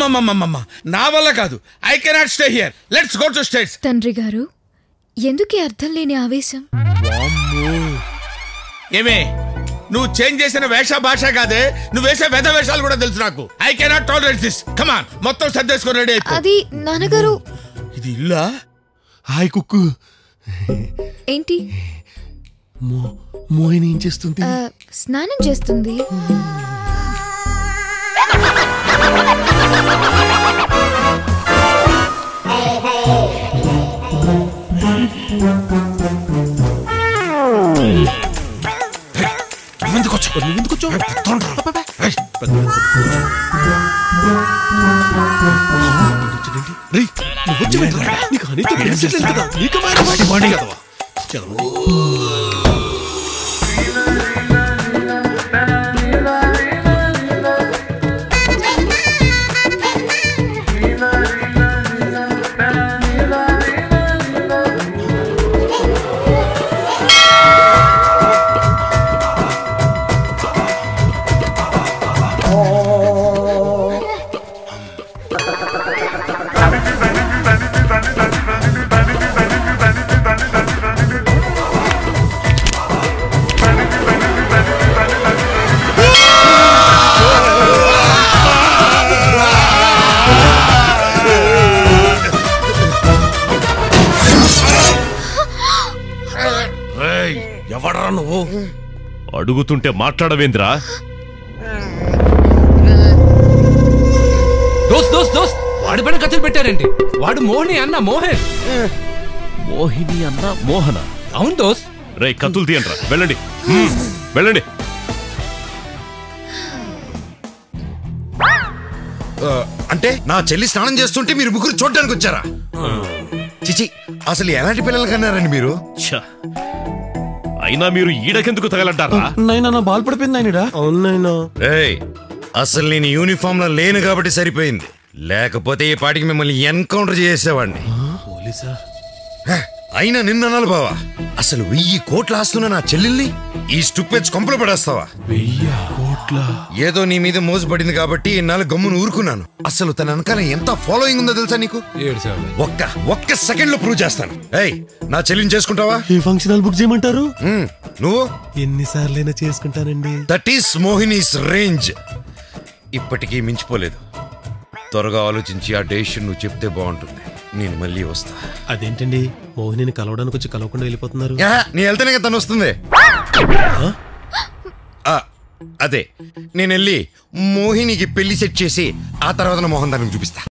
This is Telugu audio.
అమ్మమ్మమ్మమ్మ నా వల్ల కాదు I cannot stay here let's go to States తండ్రి గారు ఎందుకీ అర్థం లేని ఆవేశం ఏమే నువ్వు చేంజ్ చేసిన వేష భాష కాదే నువ్వు వేసే వేద వేషాలు కూడా తెలుసు నాకు I cannot tolerate this come on మొత్తం సర్దేసుకొని రెడీ అయిపో అది నాన్నగారు ఇది ఇల్లా హాయ్ కుక్కు ఏంటి మో మోహిని ఏం చేస్తుంది ఆ, స్నానం చేస్తుంది ఎందుకు వచ్చావు ఎందుకు వచ్చావు రేయ్, నువ్వు వచ్చి వెంటరా. నీకు హనీతో పెన్సిల్ లేదు కదా నీకు మాయన కదవా చదవండి ఎవడరా నువ్వు అడుగుతుంటే మాట్లాడవేంద్రా దోస్త్ దోస్త్ దోస్త్ వాడి పైన కత్తులు పెట్టారండి వాడు మోహిని అన్న మోహన్ మోహిని అన్న మోహన అవును దోస్త్ రే కత్తులు తీయండిరా వెళ్ళండి హ్మ్, వెళ్ళండి అంటే నా చెల్లి స్నానం చేస్తుంటే మీరు ముగ్గురు చూడడానికి వచ్చారా చిచి అసలు ఎలాంటి పిల్లలు కన్నారండి మీరు ఛ! అయినా మీరు ఈడకెందుకు తగలంటారా నైనా నా బాల్ పడిపోయింది నాయనడా అవును నాయనా ఏయ్ అసలు నేను యూనిఫామ్ లో లేను కాబట్టి సరిపోయింది లేకపోతే ఈ పాటికి మిమ్మల్ని ఎన్కౌంటర్ చేసేవాడిని పోలీసా హ, అయినా నిన్ననాలు బావా అసలు వెయ్యి కోట్లు ఆస్తున్న నా చెల్లెల్ని ఈ స్టూపెజ్ కొంపలు పడేస్తావా వెయ్యి కోట్ల ఏదో నీ మీద మోసపడింది కాబట్టి ఇన్నాళ్ళు గమ్మును ఊరుకున్నాను అసలు తన వెనకాల ఎంత ఫాలోయింగ్ ఉందో తెలుసా నీకు ఏడు సేవలు ఒక్క ఒక్క సెకండ్ లో ప్రూవ్ చేస్తాను ఏయ్ నా చెల్లిని చేసుకుంటావా ఏ ఫంక్షన్ హాల్ బుక్ చేయమంటారు ఉమ్, నువ్వు ఎన్నిసార్లైనా చేసుకుంటానండి దట్ ఈస్ మోహినీస్ రేంజ్ ఇప్పటికీ మించిపోలేదు త్వరగా ఆలోచించి ఆ డెసిషన్ నువ్వు చెప్తే బాగుంటుంది నేను మళ్ళీ వస్తా అదేంటండి మోహిని కలవడానికి వచ్చి కలవకుండా వెళ్ళిపోతున్నారు యా, నీ వెళ్తేనే కదా తను వస్తుంది ఆ, అదే నేను వెళ్ళి మోహినికి పెళ్లి సెట్ చేసి ఆ తర్వాత నా మోహన్ దానికి చూపిస్తా